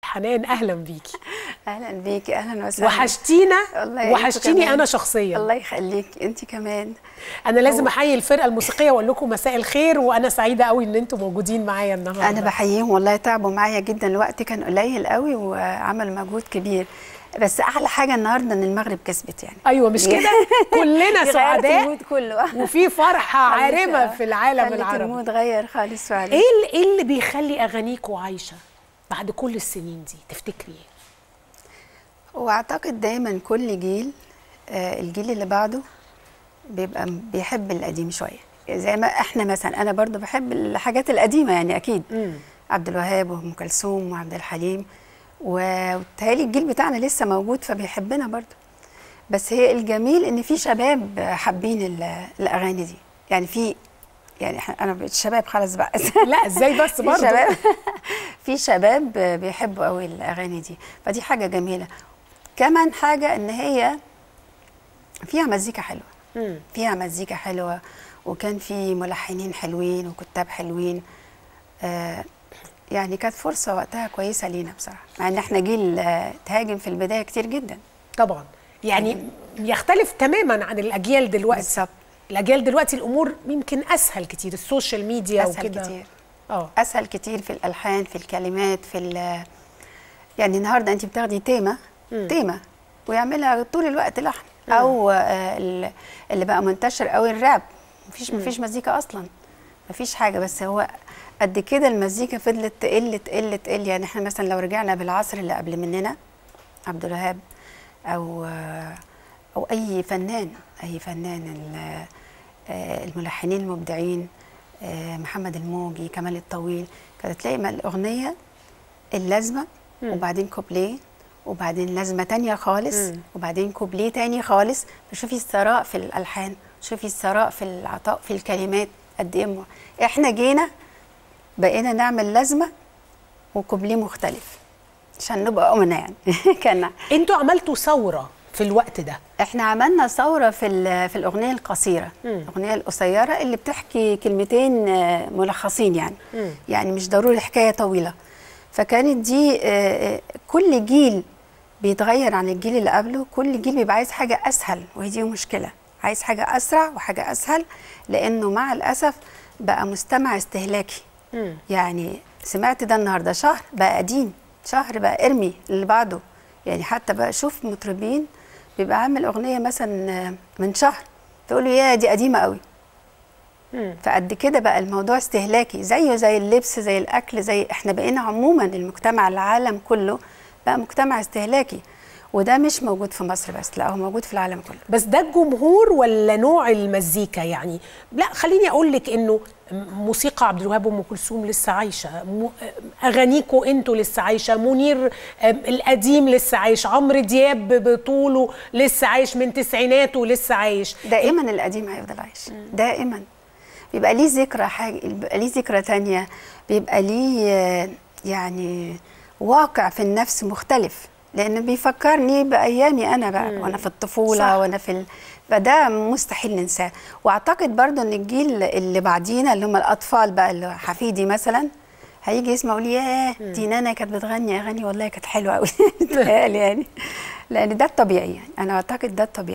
حنان اهلا بيكي اهلا بيكي اهلا وسهلا وحشتينا والله انتوا وحشتيني كمان. انا شخصيا الله يخليك انت كمان انا لازم احيي الفرقه الموسيقيه واقول لكم مساء الخير وانا سعيده قوي ان انتم موجودين معايا النهارده انا بحييهم والله تعبوا معايا جدا الوقت كان قليل قوي وعملوا مجهود كبير بس احلى حاجه النهارده ان المغرب كسبت يعني ايوه مش كده كلنا غيرت سعداء المود كله وفي فرحه عارمه خلت- في العالم خلت العربي المود غير خالص فعلا ايه ال- ايه اللي بيخلي اغانيكوا عايشه بعد كل السنين دي تفتكري ايه واعتقد دايما كل جيل آه، الجيل اللي بعده بيبقى م- بيحب القديم شويه زي ما احنا مثلا انا برضو بحب الحاجات القديمه يعني اكيد مم. عبد الوهاب وام كلثوم وعبد الحليم و- وبالتهيألي الجيل بتاعنا لسه موجود فبيحبنا برضو بس هي الجميل ان في شباب حابين ال- الاغاني دي يعني في يعني إحنا- انا بقيت شباب خلاص بقى لا ازاي بس في برضه شباب في شباب بيحبوا قوي الاغاني دي فدي حاجه جميله كمان حاجه ان هي فيها مزيكا حلوه مم. فيها مزيكا حلوه وكان في ملحنين حلوين وكتاب حلوين آه يعني كانت فرصه وقتها كويسه لينا بصراحه مع ان احنا جيل آه تهاجم في البدايه كتير جدا طبعا يعني يختلف تماما عن الاجيال دلوقتي بالظبط الاجيال دلوقتي الامور يمكن اسهل كتير السوشيال ميديا اسهل وكده كتير اه اسهل كتير في الالحان في الكلمات في ال- يعني النهارده انت بتاخدي تيمه مم. تيمه ويعملها طول الوقت لحن او آه، ال- اللي بقى منتشر قوي الراب مفيش مفيش مزيكا اصلا مفيش حاجه بس هو قد كده المزيكا فضلت تقل تقل تقل يعني احنا مثلا لو رجعنا بالعصر اللي قبل مننا عبد الوهاب او آه، او اي فنان اي فنان ال- آه، الملحنين المبدعين آه، محمد الموجي كمال الطويل كانت تلاقي ما الاغنيه اللازمه مم. وبعدين كوبليه وبعدين لازمه تانية خالص مم. وبعدين كوبليه تاني خالص فشوفي الثراء في الالحان شوفي الثراء في العطاء في الكلمات قد ايه مو- احنا جينا بقينا نعمل لازمه وكوبليه مختلف عشان نبقى امنا يعني كان انتوا عملتوا ثوره في الوقت ده احنا عملنا ثوره في ال- في الاغنيه القصيره مم. الاغنيه القصيره اللي بتحكي كلمتين آه، ملخصين يعني مم. يعني مش ضروري حكايه طويله فكانت دي آه، آه، كل جيل بيتغير عن الجيل اللي قبله كل جيل بيبقى عايز حاجه اسهل وهي دي مشكله عايز حاجه اسرع وحاجه اسهل لانه مع الاسف بقى مستمع استهلاكي مم. يعني سمعت ده النهارده شهر بقى قديم شهر بقى ارمي اللي بعده يعني حتى بقى شوف مطربين بيبقى عامل اغنيه مثلا آه، من شهر تقول له يا دي قديمه قوي مم. فقد كده بقى الموضوع استهلاكي زيه زي اللبس زي الاكل زي احنا بقينا عموما المجتمع العالم كله بقى مجتمع استهلاكي وده مش موجود في مصر بس لا هو موجود في العالم كله بس ده الجمهور ولا نوع المزيكا يعني لا خليني اقول لك انه موسيقى عبد الوهاب وام كلثوم لسه عايشه م- اغانيكوا انتوا لسه عايشه منير آم، القديم لسه عايش عمرو دياب بطوله لسه عايش من تسعيناته لسه عايش دائما القديم هيفضل عايش دائما بيبقى ليه ذكرى حاجه بيبقى ليه ذكرى تانية بيبقى ليه آه، يعني واقع في النفس مختلف لان بيفكرني بايامي انا بقى وانا في الطفوله صح. وانا في ال... فده مستحيل ننساه واعتقد برضو ان الجيل اللي بعدينا اللي هم الاطفال بقى اللي حفيدي مثلا هيجي يسمع يقول ياه دي نانا كانت بتغني اغاني والله كانت حلوه قوي يعني لان ده الطبيعي يعني انا اعتقد ده الطبيعي